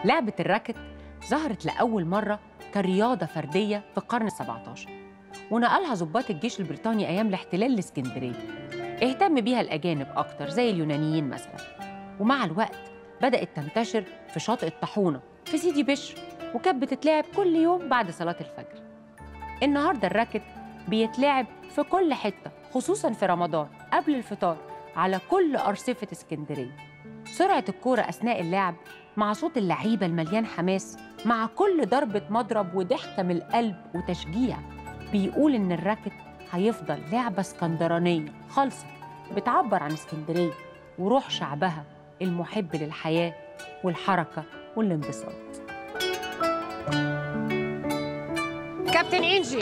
لعبة الراكت ظهرت لأول مرة كرياضة فردية في القرن السبعتاشر ونقلها ضباط الجيش البريطاني أيام الاحتلال الإسكندرية اهتم بيها الأجانب أكتر زي اليونانيين مثلا ومع الوقت بدأت تنتشر في شاطئ الطاحونة في سيدي بشر وكانت بتتلعب كل يوم بعد صلاة الفجر النهاردة الراكت بيتلعب في كل حتة خصوصا في رمضان قبل الفطار على كل أرصفة اسكندرية سرعة الكورة أثناء اللعب مع صوت اللعيبة المليان حماس مع كل ضربة مضرب وضحكة من القلب وتشجيع بيقول إن الراكت هيفضل لعبة اسكندرانية خالصة بتعبر عن اسكندرية وروح شعبها المحب للحياة والحركة والانبساط كابتن انجي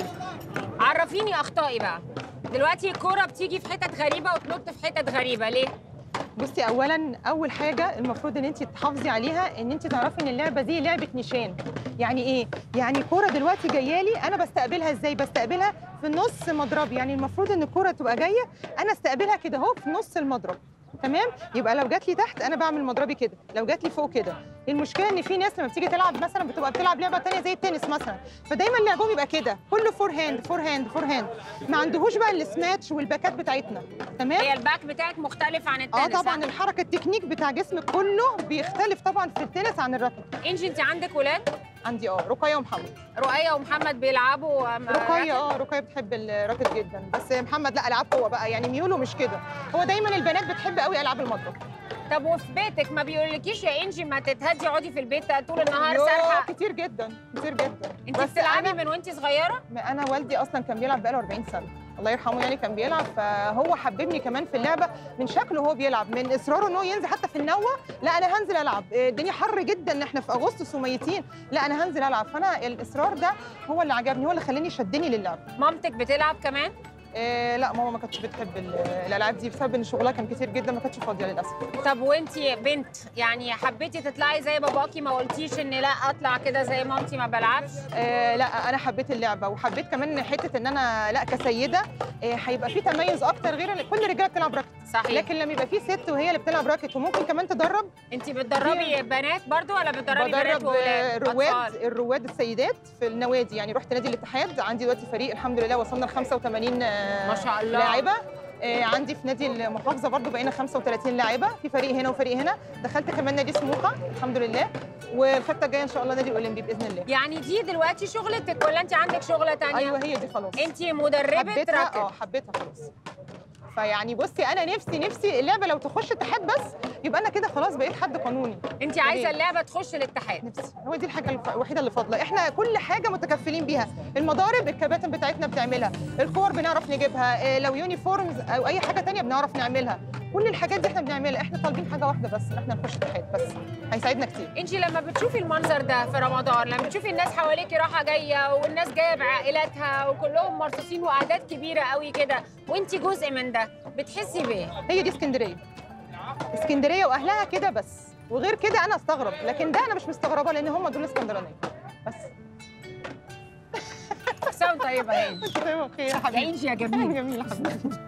عرفيني اخطائي بقى دلوقتي الكوره بتيجي في حتت غريبه وتنط في حتت غريبه ليه بصي اولا اول حاجه المفروض ان انت تحافظي عليها ان انت تعرفي ان اللعبه دي لعبه نيشان يعني ايه يعني كوره دلوقتي جايه لي انا بستقبلها ازاي بستقبلها في نص مضربي يعني المفروض ان الكوره تبقى جايه انا استقبلها كده اهو في نص المضرب تمام يبقى لو جات لي تحت انا بعمل مضربي كده لو جات لي فوق كده المشكله ان في ناس لما بتيجي تلعب مثلا بتبقى بتلعب لعبه تانية زي التنس مثلا فدايما لعبهم يبقى كده كله فور هاند فور هاند فور هاند ما عندهوش بقى السماتش والباكات بتاعتنا تمام هي الباك بتاعك مختلف عن التنس اه طبعا ها؟ الحركه التكنيك بتاع جسمك كله بيختلف طبعا في التنس عن الركض انجي انت عندك ولاد عندي اه رقيه ومحمد رؤية ومحمد بيلعبوا أم- رقيه راكت؟ اه رقيه بتحب الراكت جدا بس محمد لا العاب قوه بقى يعني ميوله مش كده هو دايما البنات بتحب قوي العاب المضرب طب وفي بيتك ما بيقولكيش يا انجي ما تتهدي اقعدي في البيت طول النهار يوه، سارحه كتير جدا كتير جدا انت بس بتلعبي أنا- من وانت صغيره انا والدي اصلا كان بيلعب بقاله 40 سنه الله يرحمه يعني كان بيلعب فهو حببني كمان في اللعبه من شكله وهو بيلعب من اصراره ان هو ينزل حتى في النوه لا انا هنزل العب الدنيا حر جدا احنا في اغسطس وميتين لا انا هنزل العب فانا الاصرار ده هو اللي عجبني هو اللي خلاني شدني للعب مامتك بتلعب كمان إيه لا ماما ما كانتش بتحب ال- الالعاب دي بسبب ان شغلها كان كتير جدا ما كانتش فاضيه للاسف طب وانت بنت يعني حبيتي تطلعي زي باباكي ما قلتيش ان لا اطلع كده زي مامتي ما بلعبش آه لا انا حبيت اللعبه وحبيت كمان حته ان انا لا كسيده آه هيبقى في تميز اكتر غير إن كل الرجاله بتلعب راكت صحيح لكن لما يبقى في ست وهي اللي بتلعب راكت وممكن كمان تدرب انت بتدربي بنات برضو ولا بتدربي بنات بدرب واولاد آه، رواد أطفال؟ الرواد السيدات في النوادي يعني رحت نادي الاتحاد عندي دلوقتي فريق الحمد لله وصلنا ل 85 آه، ما شاء الله. لاعبه آه، عندي في نادي المحافظه برضو بقينا 35 لاعبه في فريق هنا وفريق هنا دخلت كمان نادي سموحه الحمد لله والخطه الجايه ان شاء الله نادي الاولمبي باذن الله يعني دي دلوقتي شغلتك ولا انت عندك شغله تانية ايوه هي دي خلاص انت مدربه حبيتها اه راكت حبيتها خلاص فيعني بصي انا نفسي نفسي اللعبه لو تخش اتحاد بس يبقى انا كده خلاص بقيت حد قانوني انت عايزه ليه؟ اللعبه تخش الاتحاد نفسي هو دي الحاجه الف- الوحيده اللي فاضله احنا كل حاجه متكفلين بيها المضارب الكباتن بتاعتنا بتعملها الكور بنعرف نجيبها إيه، لو يونيفورمز او اي حاجه تانية بنعرف نعملها كل الحاجات دي احنا بنعملها احنا طالبين حاجه واحده بس ان احنا نخش اتحاد بس هيساعدنا كتير انت لما بتشوفي المنظر ده في رمضان لما بتشوفي الناس حواليكي رايحه جايه والناس جايه بعائلاتها وكلهم مرصوصين واعداد كبيره قوي كده وانت جزء من ده بتحسي بايه هي دي اسكندريه اسكندريه واهلها كده بس وغير كده انا استغرب لكن ده انا مش مستغربه لان هم دول اسكندرانيه بس ساوند طيبه يا انجي تمام خير يا يا حبيبي انجي يا جميل جميل يا حبيبي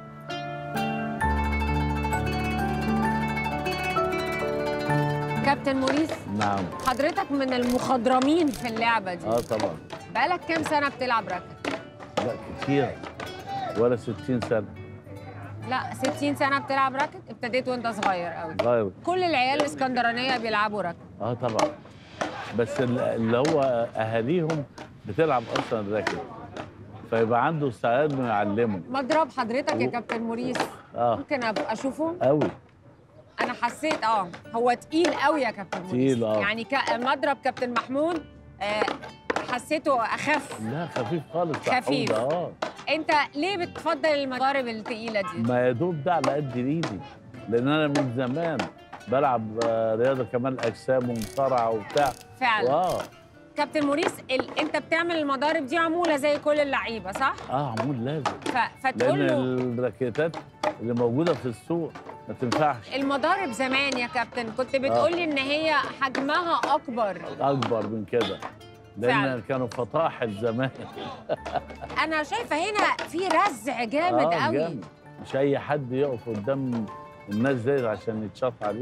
كابتن موريس نعم حضرتك من المخضرمين في اللعبه دي اه طبعا بقالك كام سنه بتلعب راكت لا كتير ولا 60 سنه لا 60 سنه بتلعب راكت ابتديت وانت صغير قوي غير كل العيال الاسكندرانيه بيلعبوا راكت اه طبعا بس ال- اللي هو اهاليهم بتلعب اصلا راكت فيبقى عنده استعداد انه يعلمه مضرب حضرتك يا كابتن موريس اه ممكن ابقى اشوفه قوي انا حسيت اه هو تقيل قوي يا كابتن موريس تقيل، آه. يعني ك- مضرب كابتن محمود آه حسيته اخف لا خفيف خالص خفيف. عودة، اه انت ليه بتفضل المضارب التقيله دي ما يا دوب ده على قد ايدي لان انا من زمان بلعب آه، رياضه كمال اجسام ومصارعه وبتاع فعلا اه كابتن موريس ال... انت بتعمل المضارب دي عموله زي كل اللعيبه صح اه عمود لازم ف... فتقول لان له الراكيتات اللي موجوده في السوق ما تنفعش المضارب زمان يا كابتن كنت بتقول لي ان هي حجمها اكبر اكبر من كده لان فعلا. كانوا فطاحل زمان انا شايفه هنا في رزع جامد آه، قوي جامد. مش اي حد يقف قدام الناس ديت عشان يتشاط عليه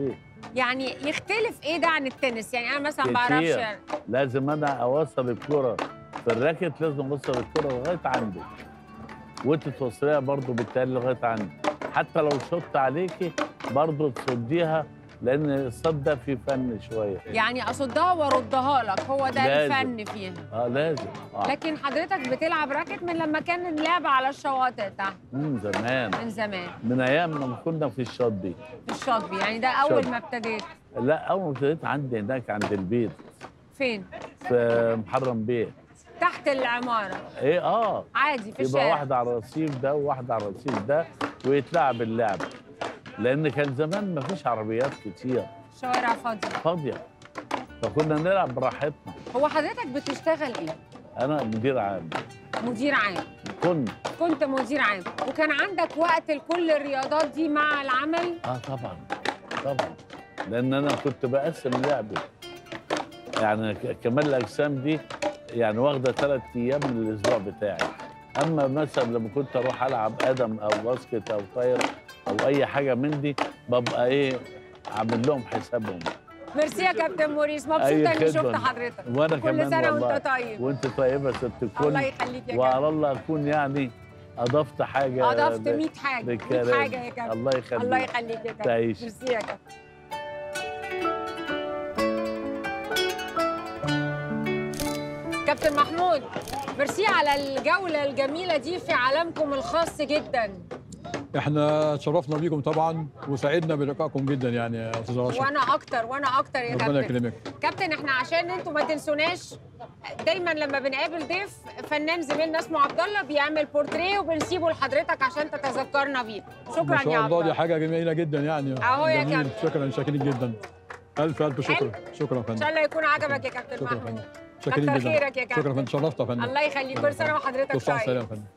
يعني يختلف ايه ده عن التنس يعني انا مثلا ما بعرفش كتير. يعني لازم انا اوصل الكره في الراكت لازم اوصل الكره لغايه عندك وانت توصليها برضو بالتالي لغايه عندك حتى لو شطت عليكي برضو تصديها لان الصد ده فيه فن شويه يعني اصدها واردها لك هو ده لازم. الفن فيها اه لازم اه لكن حضرتك بتلعب راكت من لما كان اللعب على الشواطئ تحت من زمان من زمان من ايام ما كنا في الشاطئ في الشاطبي يعني ده اول شاطبي. ما ابتديت لا اول ما ابتديت عندي هناك عند البيت فين في محرم بيه تحت العماره ايه اه عادي في يبقى الشارع واحده على الرصيف ده وواحده على الرصيف ده ويتلعب اللعب لان كان زمان ما فيش عربيات كتير شوارع فاضيه فاضيه فكنا نلعب براحتنا هو حضرتك بتشتغل ايه انا مدير عام مدير عام كنت كنت مدير عام وكان عندك وقت لكل الرياضات دي مع العمل اه طبعا طبعا لان انا كنت بقسم لعبي يعني ك- كمال الاجسام دي يعني واخده ثلاث ايام من الاسبوع بتاعي اما مثلا لما كنت اروح العب قدم او باسكت او طايره او اي حاجه من دي ببقى ايه عامل لهم حسابهم ميرسي يا كابتن موريس أي مبسوطه اني شفت خدمة. حضرتك وانا كل كمان سنه والله وانت طيب وانت طيبه ست الكل الله يخليك يا كابتن وعلى الله اكون يعني اضفت حاجه اضفت ل- 100 حاجه 100 للكلام. حاجه يا كابتن الله يخليك الله يخليك يا كابتن تعيش. ميرسي يا كابتن كابتن محمود ميرسي على الجولة الجميلة دي في عالمكم الخاص جدا احنا تشرفنا بيكم طبعا وسعدنا بلقائكم جدا يعني يا استاذ رشا وانا اكتر وانا اكتر يا ربنا كابتن يكرمك كابتن احنا عشان انتوا ما تنسوناش دايما لما بنقابل ضيف فنان زميلنا اسمه عبد الله بيعمل بورتريه وبنسيبه لحضرتك عشان تتذكرنا بيه شكرا ما يا شاء عبد الله دي الله حاجه جميله جدا يعني أهو يا جميل. كابتن. شكرا شاكرين جدا الف الف شكرا شكرا يا ان فندم شاء الله يكون عجبك يا كابتن شكرا يا محمود فندم شاكرين كتر جدا خيرك يا كابتن. شكرا يا فندم شرفت يا فندم الله يخليك كل سنه وحضرتك تصبح طيب سلام يا فندم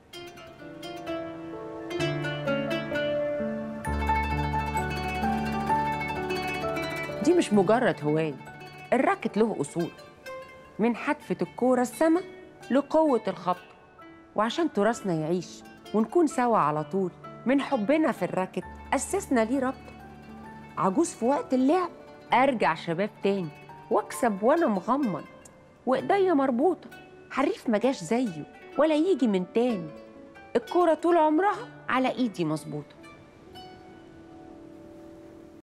دي مش مجرد هواية الراكت له أصول من حتفة الكورة السما لقوة الخبط وعشان تراثنا يعيش ونكون سوا على طول من حبنا في الراكت أسسنا ليه ربط عجوز في وقت اللعب أرجع شباب تاني وأكسب وأنا مغمض وإيديا مربوطة حريف مجاش زيه ولا يجي من تاني الكورة طول عمرها على إيدي مظبوطة